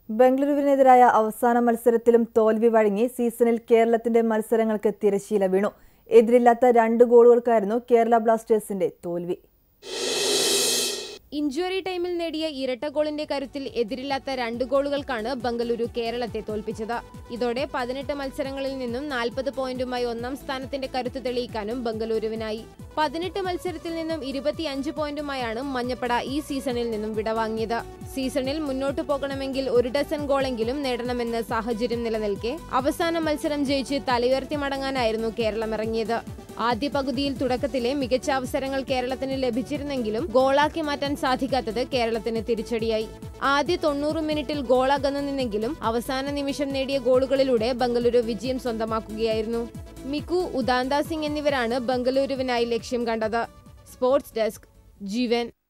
ബംഗളൂരുവിനെതിരായ അവസാന മത്സരത്തിലും തോൽവി വഴങ്ങി സീസണിൽ കേരളത്തിന്റെ മത്സരങ്ങൾക്ക് തിരശീല വീണു എതിരില്ലാത്ത രണ്ട് ഗോളുകൾക്കായിരുന്നു കേരള ബ്ലാസ്റ്റേഴ്സിന്റെ തോൽവി ഇഞ്ചുറി ടൈമിൽ നേടിയ ഇരട്ട ഗോളിന്റെ കരുത്തിൽ എതിരില്ലാത്ത രണ്ട് ഗോളുകൾക്കാണ് ബംഗളൂരു കേരളത്തെ തോൽപ്പിച്ചത് ഇതോടെ പതിനെട്ട് മത്സരങ്ങളിൽ നിന്നും നാൽപ്പത് പോയിന്റുമായി ഒന്നാം സ്ഥാനത്തിന്റെ കരുത്ത് തെളിയിക്കാനും ബംഗളൂരുവിനായി പതിനെട്ട് മത്സരത്തിൽ നിന്നും ഇരുപത്തിയഞ്ച് പോയിന്റുമായാണ് മഞ്ഞപ്പട ഈ സീസണിൽ നിന്നും വിടവാങ്ങിയത് സീസണിൽ മുന്നോട്ടു പോകണമെങ്കിൽ ഒരു ഡസൻ ഗോളെങ്കിലും നേടണമെന്ന് സാഹചര്യം നിലനിൽക്കെ അവസാന മത്സരം ജയിച്ച് തലയുയർത്തി മടങ്ങാനായിരുന്നു കേരളം ഇറങ്ങിയത് ആദ്യ പകുതിയിൽ തുടക്കത്തിലെ മികച്ച അവസരങ്ങൾ കേരളത്തിന് ലഭിച്ചിരുന്നെങ്കിലും ഗോളാക്കി മാറ്റാൻ സാധിക്കാത്തത് കേരളത്തിന് തിരിച്ചടിയായി ആദ്യ തൊണ്ണൂറ് മിനിറ്റിൽ ഗോളകന്നു നിന്നെങ്കിലും അവസാന നിമിഷം നേടിയ ഗോളുകളിലൂടെ ബംഗളൂരു വിജയം സ്വന്തമാക്കുകയായിരുന്നു മിക്കു ഉദാന്ത സിംഗ് എന്നിവരാണ് ബംഗളൂരുവിനായി ലക്ഷ്യം കണ്ടത് സ്പോർട്സ് ഡെസ്ക് ജീവൻ